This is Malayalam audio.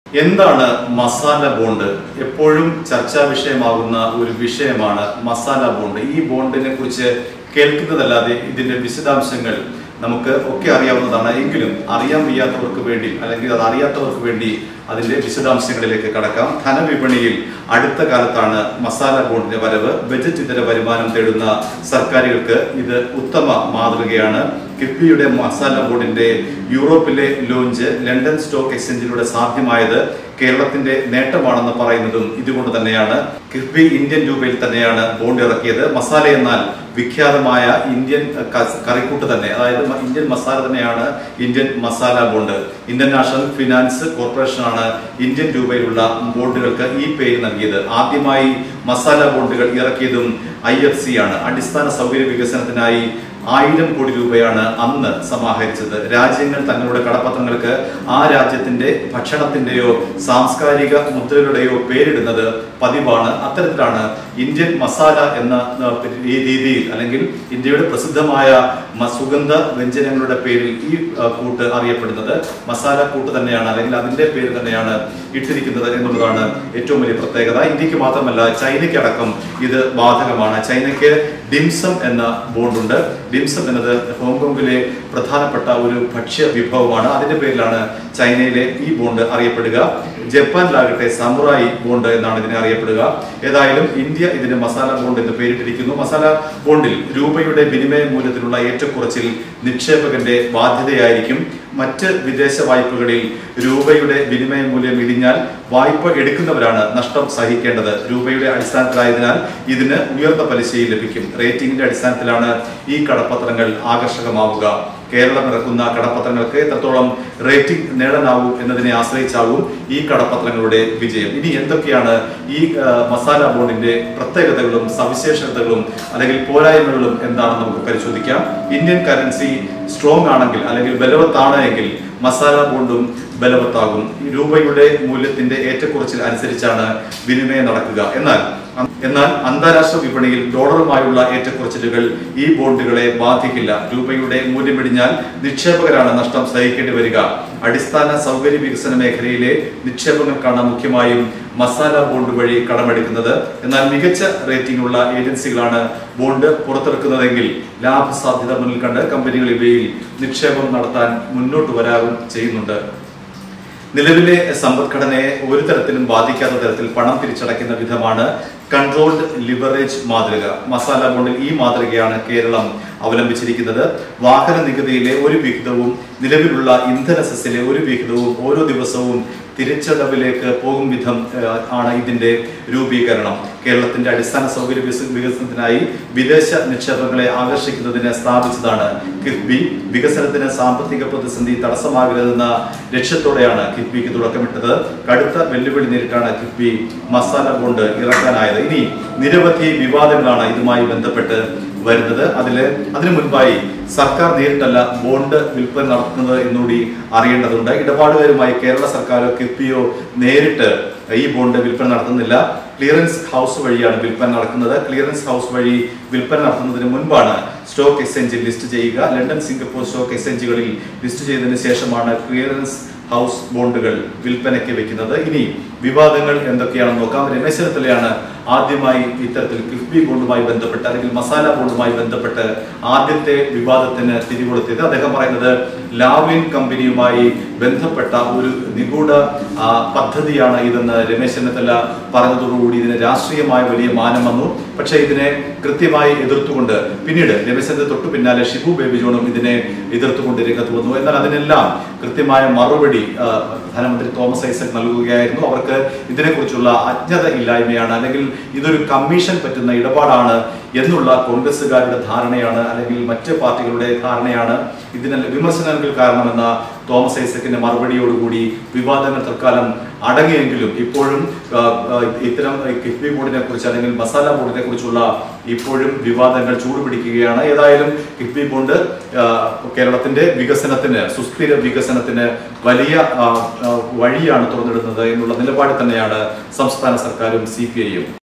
എന്താണ് മസാല ബോണ്ട് എപ്പോഴും ചർച്ചാ വിഷയമാകുന്ന ഒരു വിഷയമാണ് മസാല ബോണ്ട് ഈ ബോണ്ടിനെ കുറിച്ച് കേൾക്കുന്നതല്ലാതെ ഇതിന്റെ വിശദാംശങ്ങൾ നമുക്ക് ഒക്കെ അറിയാവുന്നതാണ് എങ്കിലും അറിയാൻ വയ്യാത്തവർക്ക് വേണ്ടി അല്ലെങ്കിൽ അത് അറിയാത്തവർക്ക് വേണ്ടി അതിന്റെ വിശദാംശങ്ങളിലേക്ക് കടക്കാം ധനവിപണിയിൽ അടുത്ത കാലത്താണ് മസാല ബോണ്ടിന്റെ വരവ് ബജറ്റ് ഇതര വരുമാനം തേടുന്ന സർക്കാരുകൾക്ക് ഇത് ഉത്തമ മാതൃകയാണ് കിഫ്ബിയുടെ മസാല ബോർഡിന്റെ യൂറോപ്പിലെ ലോഞ്ച് ലണ്ടൻ സ്റ്റോക്ക് എക്സ്ചേഞ്ചിലൂടെ സാധ്യമായത് കേരളത്തിന്റെ നേട്ടമാണെന്ന് പറയുന്നതും ഇതുകൊണ്ട് തന്നെയാണ് കിഫ്ബി ഇന്ത്യൻ രൂപയിൽ തന്നെയാണ് ബോണ്ട് ഇറക്കിയത് മസാല എന്നാൽ വിഖ്യാതമായ ഇന്ത്യൻ ക- കറിക്കൂട്ട് തന്നെ അതായത് മ- ഇന്ത്യൻ മസാല തന്നെയാണ് Indian masala bond Indian national finance കോർപ്പറേഷനാണ് ഇന്ത്യൻ രൂപയിലുള്ള ബോണ്ടുകൾക്ക് ഈ പേര് നൽകിയത് ആദ്യമായി മസാല ബോണ്ടുകൾ ഇറക്കിയതും ഐ എഫ് സി ആണ് അടിസ്ഥാന സൗകര്യ വികസനത്തിനായി ആയിരം കോടി രൂപയാണ് അന്ന് സമാഹരിച്ചത് രാജ്യങ്ങൾ തങ്ങളുടെ കടപ്പത്രങ്ങൾക്ക് ആ രാജ്യത്തിന്റെ ഭക്ഷണത്തിന്റെയോ സാംസ്കാരിക മുദ്രകളുടെയോ പേരിടുന്നത് പതിവാണ് അത്തരത്തിലാണ് ഇന്ത്യൻ മസാല എന്ന ആ, ഈ രീതിയിൽ അല്ലെങ്കിൽ ഇന്ത്യയുടെ പ്രസിദ്ധമായ മ- സുഗന്ധ വ്യഞ്ജനങ്ങളുടെ പേരിൽ ഈ ആ, കൂട്ട് അറിയപ്പെടുന്നത് മസാല കൂട്ട് തന്നെയാണ് അല്ലെങ്കിൽ അതിന്റെ പേര് തന്നെയാണ് ഇട്ടിരിക്കുന്നത് എന്നുള്ളതാണ് ഏറ്റവും വലിയ പ്രത്യേകത ഇന്ത്യക്ക് മാത്രമല്ല ചൈനയ്ക്കടക്കം ഇത് ബാധകമാണ് ചൈനയ്ക്ക് ഡിംസം എന്ന ബോണ്ടുണ്ട് ഡിംസം എന്നത് ഹോങ്കോങ്ങിലെ പ്രധാനപ്പെട്ട ഒരു ഭക്ഷ്യ വിഭവമാണ് അതിന്റെ പേരിലാണ് ചൈനയിലെ ഈ ബോണ്ട് അറിയപ്പെടുക ജപ്പാനിലാകട്ടെ സമുറായി ബോണ്ട് എന്നാണ് ഇതിനെ അറിയപ്പെടുക ഏതായാലും ഇന്ത്യ ഇതിന് മസാല ബോണ്ട് എന്ന് പേരിട്ടിരിക്കുന്നു മസാല ബോണ്ടിൽ രൂപയുടെ വിനിമയ മൂല്യത്തിലുള്ള ഏറ്റക്കുറച്ചിൽ നിക്ഷേപകന്റെ ബാധ്യതയായിരിക്കും മറ്റ് വിദേശ വായ്പകളിൽ രൂപയുടെ വിനിമയ മൂല്യം ഇടിഞ്ഞാൽ വായ്പ എടുക്കുന്നവരാണ് നഷ്ടം സഹിക്കേണ്ടത് രൂപയുടെ അടിസ്ഥാനത്തിലായതിനാൽ ഇതിന് ഉയർന്ന പലിശയിൽ ലഭിക്കും റേറ്റിംഗിന്റെ അടിസ്ഥാനത്തിലാണ് ഈ കടപ്പത്രങ്ങൾ ആകർഷകമാവുക കേരളം ഇറക്കുന്ന കടപ്പത്രങ്ങൾക്ക് എത്രത്തോളം റേറ്റിംഗ് നേടാനാവും എന്നതിനെ ആശ്രയിച്ചാവും ഈ കടപ്പത്രങ്ങളുടെ വിജയം ഇനി എന്തൊക്കെയാണ് ഈ ആ, മസാല ബോണ്ടിന്റെ പ്രത്യേകതകളും സവിശേഷതകളും അല്ലെങ്കിൽ പോരായ്മകളും എന്താണെന്ന് നമുക്ക് പരിശോധിക്കാം ഇന്ത്യൻ കറൻസി സ്ട്രോങ് ആണെങ്കിൽ അല്ലെങ്കിൽ ബലവത്താണ് എങ്കിൽ മസാല ബോണ്ടും ബലവത്താകും ഈ രൂപയുടെ മൂല്യത്തിന്റെ ഏറ്റക്കുറച്ചിൽ അനുസരിച്ചാണ് വിനിമയം നടക്കുക എന്നാൽ എന്നാൽ അന്താരാഷ്ട്ര വിപണിയിൽ ഡോളറുമായുള്ള ഏറ്റക്കുറച്ചിലുകൾ ഈ ബോണ്ടുകളെ ബാധിക്കില്ല രൂപയുടെ മൂല്യമിടിഞ്ഞാൽ നിക്ഷേപകരാണ് നഷ്ടം സഹിക്കേണ്ടി വരിക അടിസ്ഥാന സൗകര്യ വികസന മേഖലയിലെ നിക്ഷേപങ്ങൾക്കാണ് മുഖ്യമായും മസാല ബോണ്ട് വഴി കടമെടുക്കുന്നത് എന്നാൽ മികച്ച റേറ്റിംഗ് ഉള്ള ഏജൻസികളാണ് ബോണ്ട് പുറത്തിറക്കുന്നതെങ്കിൽ ലാഭസാധ്യത മുന്നിൽ കണ്ട് കമ്പനികൾ ഇവയിൽ നിക്ഷേപം നടത്താൻ മുന്നോട്ട് വരാറും ചെയ്യുന്നുണ്ട് നിലവിലെ സമ്പദ്ഘടനയെ ഒരു തരത്തിലും ബാധിക്കാത്ത തരത്തിൽ പണം തിരിച്ചടയ്ക്കുന്ന വിധമാണ് കൺട്രോൾഡ് ലിവറേജ് മാതൃക മസാല ബോണ്ടിൽ ഈ മാതൃകയാണ് കേരളം അവലംബിച്ചിരിക്കുന്നത് വാഹന നികുതിയിലെ ഒരു വിഹിതവും നിലവിലുള്ള ഇന്ധന സെസ്സിലെ ഒരു വിഹിതവും ഓരോ ദിവസവും തിരിച്ചടവിലേക്ക് പോകും വിധം ഏഹ്, ആണ് ഇതിന്റെ രൂപീകരണം കേരളത്തിന്റെ അടിസ്ഥാന സൗകര്യ വികസ- വികസനത്തിനായി വിദേശ നിക്ഷേപങ്ങളെ ആകർഷിക്കുന്നതിന് സ്ഥാപിച്ചതാണ് കിഫ്ബി വികസനത്തിന് സാമ്പത്തിക പ്രതിസന്ധി തടസ്സമാകരുതെന്ന ലക്ഷ്യത്തോടെയാണ് കിഫ്ബിക്ക് തുടക്കമിട്ടത് കടുത്ത വെല്ലുവിളി നേരിട്ടാണ് കിഫ്ബി മസാല ബോണ്ട് ഇറക്കാനായത് ഇനി നിരവധി വിവാദങ്ങളാണ് ഇതുമായി ബന്ധപ്പെട്ട് വരുന്നത് അതില് അതിനു മുൻപായി സർക്കാർ നേരിട്ടല്ല ബോണ്ട് വിൽപ്പന നടത്തുന്നത് എന്നുകൂടി അറിയേണ്ടതുണ്ട് ഇടപാടുകാരുമായി കേരള സർക്കാരോ കിഫ്ബിയോ നേരിട്ട് ഈ ബോണ്ട് വിൽപ്പന നടത്തുന്നില്ല ക്ലിയറൻസ് ഹൗസ് വഴിയാണ് വിൽപ്പന നടക്കുന്നത് ക്ലിയറൻസ് ഹൗസ് വഴി വിൽപ്പന നടത്തുന്നതിന് മുൻപാണ് സ്റ്റോക്ക് എക്സ്ചേഞ്ചിൽ ലിസ്റ്റ് ചെയ്യുക ലണ്ടൻ സിംഗപ്പൂർ സ്റ്റോക്ക് എക്സ്ചേഞ്ചുകളിൽ ലിസ്റ്റ് ചെയ്തതിനു ശേഷമാണ് ക്ലിയറൻസ് ഹൗസ് ബോണ്ടുകൾ വിൽപ്പനയ്ക്ക് വെക്കുന്നത് ഇനി വിവാദങ്ങൾ എന്തൊക്കെയാണെന്ന് നോക്കാം രമേശ് ചെന്നിത്തലയാണ് ആദ്യമായി ഇത്തരത്തിൽ കിഫ്ബി ബോണ്ടുമായി ബന്ധപ്പെട്ട് അല്ലെങ്കിൽ മസാല ബോണ്ടുമായി ബന്ധപ്പെട്ട് ആദ്യത്തെ വിവാദത്തിന് തിരികൊളുത്തിയത് അദ്ദേഹം പറയുന്നത് ലാവിൻ കമ്പനിയുമായി ബന്ധപ്പെട്ട ഒരു നിഗൂഢ ആ, പദ്ധതിയാണ് ഇതെന്ന് രമേശ് ചെന്നിത്തല പറഞ്ഞതോടുകൂടി ഇതിന് രാഷ്ട്രീയമായ വലിയ മാനം വന്നു പക്ഷേ ഇതിനെ കൃത്യമായി എതിർത്തുകൊണ്ട് പിന്നീട് രമേശ് ചെന്നിത്തല തൊട്ടു പിന്നാലെ ഷിബു ബേബി ജോണും ഇതിനെ എതിർത്തുകൊണ്ട് രംഗത്ത് വന്നു എന്നാൽ അതിനെല്ലാം കൃത്യമായ മറുപടി ആ, ധനമന്ത്രി തോമസ് ഐസക് നൽകുകയായിരുന്നു അവർക്ക് ഇതിനെക്കുറിച്ചുള്ള അജ്ഞത ഇല്ലായ്മയാണ് അല്ലെങ്കിൽ ഇതൊരു കമ്മീഷൻ പറ്റുന്ന ഇടപാടാണ് എന്നുള്ള കോൺഗ്രസുകാരുടെ ധാരണയാണ് അല്ലെങ്കിൽ മറ്റ് പാർട്ടികളുടെ ധാരണയാണ് ഇതിന് വിമർശനങ്ങൾ കാരണമെന്ന തോമസ് ഐസക്കിന്റെ മറുപടിയോടുകൂടി വിവാദങ്ങൾ തൽക്കാലം അടങ്ങിയെങ്കിലും ഇപ്പോഴും ആ, ആ, ഇത്തരം കിഫ്ബി ബോർഡിനെ കുറിച്ച് അല്ലെങ്കിൽ മസാല ബോർഡിനെ കുറിച്ചുള്ള ഇപ്പോഴും വിവാദങ്ങൾ ചൂടുപിടിക്കുകയാണ് ഏതായാലും കിഫ്ബി ബോണ്ട് ആ, കേരളത്തിന്റെ വികസനത്തിന് സുസ്ഥിര വികസനത്തിന് വലിയ ആ, ആ, വഴിയാണ് തുറന്നിടുന്നത് എന്നുള്ള നിലപാടിൽ തന്നെയാണ് സംസ്ഥാന സർക്കാരും സി പി ഐയും